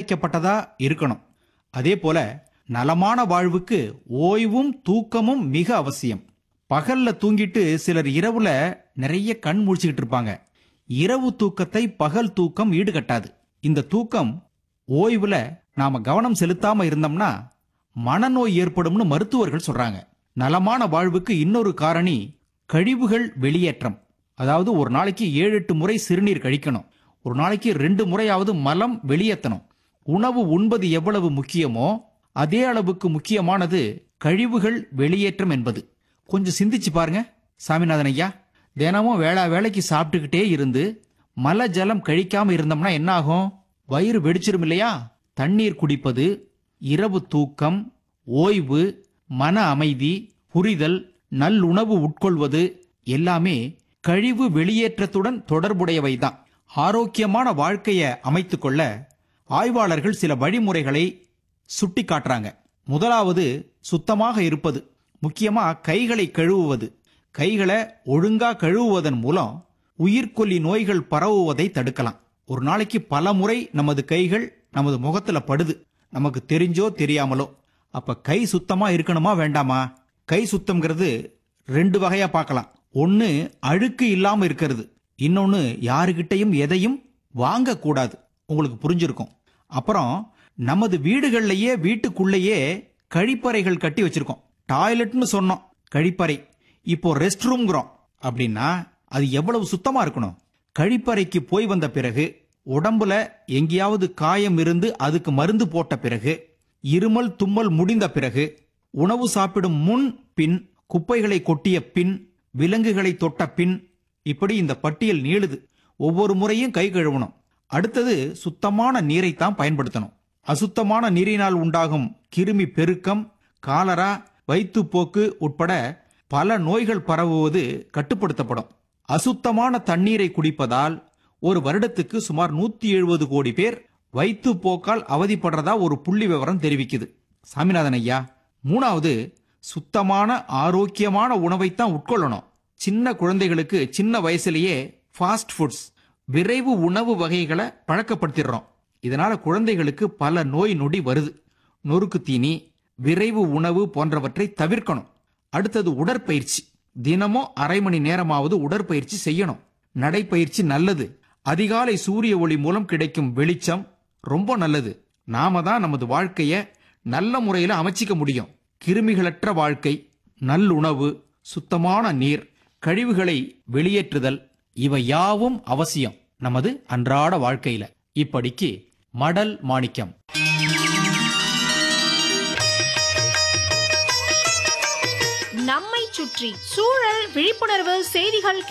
வரையறைக்கப்பட்டதா இருக்கணும் அதே போல நலமான வாழ்வுக்கு ஓய்வும் தூக்கமும் மிக அவசியம் பகல்ல தூங்கிட்டு சிலர் இரவுல நிறைய கண் முழிச்சுக்கிட்டு இருப்பாங்க இரவு தூக்கத்தை பகல் தூக்கம் ஈடுகட்டாது இந்த தூக்கம் ஓய்வுல நாம கவனம் செலுத்தாம இருந்தோம்னா மனநோய் ஏற்படும்னு மருத்துவர்கள் சொல்றாங்க நலமான வாழ்வுக்கு இன்னொரு காரணி கழிவுகள் வெளியேற்றம் அதாவது ஒரு நாளைக்கு ஏழு எட்டு முறை சிறுநீர் கழிக்கணும் ஒரு நாளைக்கு ரெண்டு முறையாவது மலம் வெளியேற்றணும் உணவு உண்பது எவ்வளவு முக்கியமோ அதே அளவுக்கு முக்கியமானது கழிவுகள் வெளியேற்றம் என்பது கொஞ்சம் சிந்திச்சு பாருங்க சாமிநாதன் ஐயா தினமும் வேளா வேலைக்கு சாப்பிட்டுக்கிட்டே இருந்து மல ஜலம் கழிக்காம இருந்தோம்னா என்ன ஆகும் வயிறு வெடிச்சிரும் இல்லையா தண்ணீர் குடிப்பது இரவு தூக்கம் ஓய்வு மன அமைதி புரிதல் நல்லுணவு உட்கொள்வது எல்லாமே கழிவு வெளியேற்றத்துடன் தொடர்புடையவைதான் ஆரோக்கியமான வாழ்க்கையை அமைத்துக்கொள்ள ஆய்வாளர்கள் சில வழிமுறைகளை சுட்டி காட்டுறாங்க முதலாவது சுத்தமாக இருப்பது முக்கியமா கைகளை கழுவுவது கைகளை ஒழுங்கா கழுவுவதன் மூலம் உயிர்கொல்லி நோய்கள் பரவுவதை தடுக்கலாம் ஒரு நாளைக்கு பல முறை நமது கைகள் நமது முகத்துல படுது நமக்கு தெரிஞ்சோ தெரியாமலோ அப்ப கை சுத்தமா இருக்கணுமா வேண்டாமா கை சுத்தம்ங்கிறது ரெண்டு வகையா பார்க்கலாம் ஒன்னு அழுக்கு இல்லாம இருக்கிறது இன்னொன்னு யாருகிட்டையும் எதையும் வாங்க கூடாது உங்களுக்கு புரிஞ்சிருக்கும் அப்புறம் நமது வீடுகள்லயே வீட்டுக்குள்ளேயே கழிப்பறைகள் கட்டி வச்சிருக்கோம் டாய்லெட்னு சொன்னோம் கழிப்பறை இப்போ ரெஸ்ட் ரூம்ங்கிறோம் அப்படின்னா அது எவ்வளவு சுத்தமா இருக்கணும் கழிப்பறைக்கு போய் வந்த பிறகு உடம்புல எங்கேயாவது காயம் இருந்து அதுக்கு மருந்து போட்ட பிறகு இருமல் தும்மல் முடிந்த பிறகு உணவு சாப்பிடும் முன் பின் குப்பைகளை கொட்டிய பின் விலங்குகளை தொட்ட பின் இப்படி இந்த பட்டியல் நீளுது ஒவ்வொரு முறையும் கை கழுவணும் அடுத்தது சுத்தமான நீரைத்தான் பயன்படுத்தணும் அசுத்தமான நீரினால் உண்டாகும் கிருமி பெருக்கம் காலரா வயிற்றுப்போக்கு உட்பட பல நோய்கள் பரவுவது கட்டுப்படுத்தப்படும் அசுத்தமான தண்ணீரை குடிப்பதால் ஒரு வருடத்துக்கு சுமார் நூத்தி எழுபது கோடி பேர் வயிற்றுப்போக்கால் அவதிப்படுறதா ஒரு புள்ளி விவரம் தெரிவிக்குது சாமிநாதன் ஐயா மூணாவது சுத்தமான ஆரோக்கியமான உணவைத்தான் உட்கொள்ளணும் சின்ன குழந்தைகளுக்கு சின்ன வயசுலயே ஃபாஸ்ட் ஃபுட்ஸ் விரைவு உணவு வகைகளை பழக்கப்படுத்திடுறோம் இதனால குழந்தைகளுக்கு பல நோய் நொடி வருது நொறுக்கு தீனி விரைவு உணவு போன்றவற்றை தவிர்க்கணும் அடுத்தது உடற்பயிற்சி தினமும் அரை மணி நேரமாவது உடற்பயிற்சி செய்யணும் நடைப்பயிற்சி நல்லது அதிகாலை சூரிய ஒளி மூலம் கிடைக்கும் வெளிச்சம் ரொம்ப நல்லது நாம தான் நமது வாழ்க்கைய நல்ல முறையில அமைச்சிக்க முடியும் கிருமிகளற்ற வாழ்க்கை நல்லுணவு சுத்தமான நீர் கழிவுகளை வெளியேற்றுதல் இவை யாவும் அவசியம் நமது அன்றாட வாழ்க்கையில இப்படிக்கு மடல் மாணிக்கம் நம்மை சுற்றி சூழல் விழிப்புணர்வு செய்திகள்